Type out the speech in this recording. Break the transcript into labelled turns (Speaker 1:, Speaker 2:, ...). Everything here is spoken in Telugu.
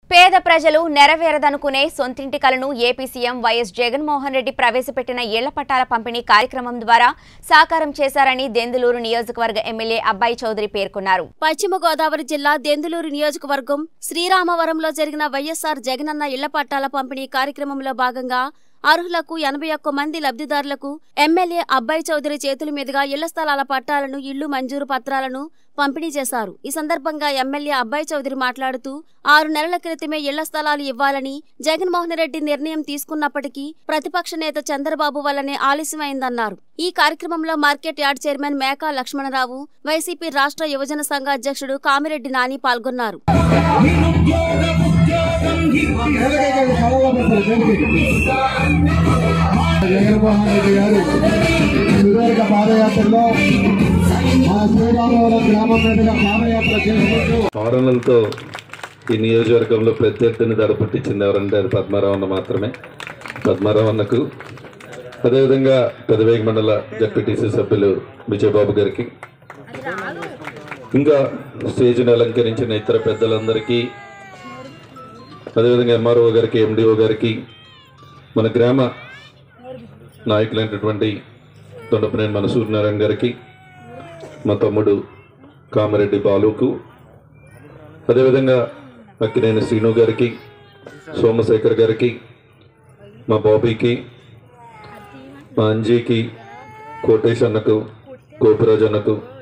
Speaker 1: పేద ప్రజలు నెరవేరదనుకునే సొంతింటి కలను AP CM YS Jaganmohan Reddy ప్రవేశపెట్టిన ఇళ్ల పట్టాల పంపిణీ కార్యక్రమం ద్వారా సాకారం చేశారని దెందులూరు నియోజకవర్గ ఎమ్మెల్యే అబ్బాయి చౌదరి పేర్కొన్నారు
Speaker 2: పశ్చిమ గోదావరి జిల్లా దెందులూరు నియోజకవర్గం శ్రీరామవరంలో జరిగిన వైఎస్ఆర్ జగనన్న ఇళ్ల పట్టాల పంపిణీ కార్యక్రమంలో భాగంగా అర్హులకు ఎనభై ఒక్క మంది లబ్ధిదారులకు ఎమ్మెల్యే అబ్బాయి చౌదరి చేతుల మీదుగా ఇళ్ల స్థలాల పట్టాలను ఇళ్లు మంజూరు పత్రాలను పంపిణీ చేశారు ఈ సందర్భంగా ఎమ్మెల్యే అబ్బాయి చౌదరి మాట్లాడుతూ ఆరు నెలల క్రితమే ఇళ్ల స్థలాలు ఇవ్వాలని జగన్మోహన్ రెడ్డి నిర్ణయం తీసుకున్నప్పటికీ ప్రతిపక్ష నేత చంద్రబాబు వల్లనే ఆలస్యమైందన్నారు ఈ కార్యక్రమంలో market yard chairman Meka Lakshmana Rao YCP రాష్ట్ర యువజన సంఘ అధ్యక్షుడు కామిరెడ్డి నాని పాల్గొన్నారు
Speaker 3: జగన్మోహన్ రెడ్డి గారు సుదీర్ఘ పాదయాత్రలో మా శ్రీరామవరం గ్రామం మీదుగా పాదయాత్ర చేసుకుంటూ
Speaker 4: ఆరణలతో ఈ నియోజకవర్గంలో ప్రత్యర్థిని దడపట్టించింది ఎవరంటే అది పద్మారావు అన్న మాత్రమే పద్మారావు అన్నకు అదేవిధంగా పెదవేగి మండల జడ్పీటీసీ సభ్యులు విజయబాబు గారికి ఇంకా స్టేజ్ని అలంకరించిన ఇతర పెద్దలందరికీ అదేవిధంగా ఎంఆర్ఓ గారికి ఎండిఓ గారికి మన గ్రామ నాయకులైనటువంటి తొండపనేని మన సూర్యనారాయణ గారికి మా తమ్ముడు కామారెడ్డి బాలుకు అదేవిధంగా అక్కినేని శ్రీను గారికి సోమశేఖర్ గారికి మా బాబీకి మా అంజీకి కోటేష్ అన్నకు గోపిరాజు అన్నకు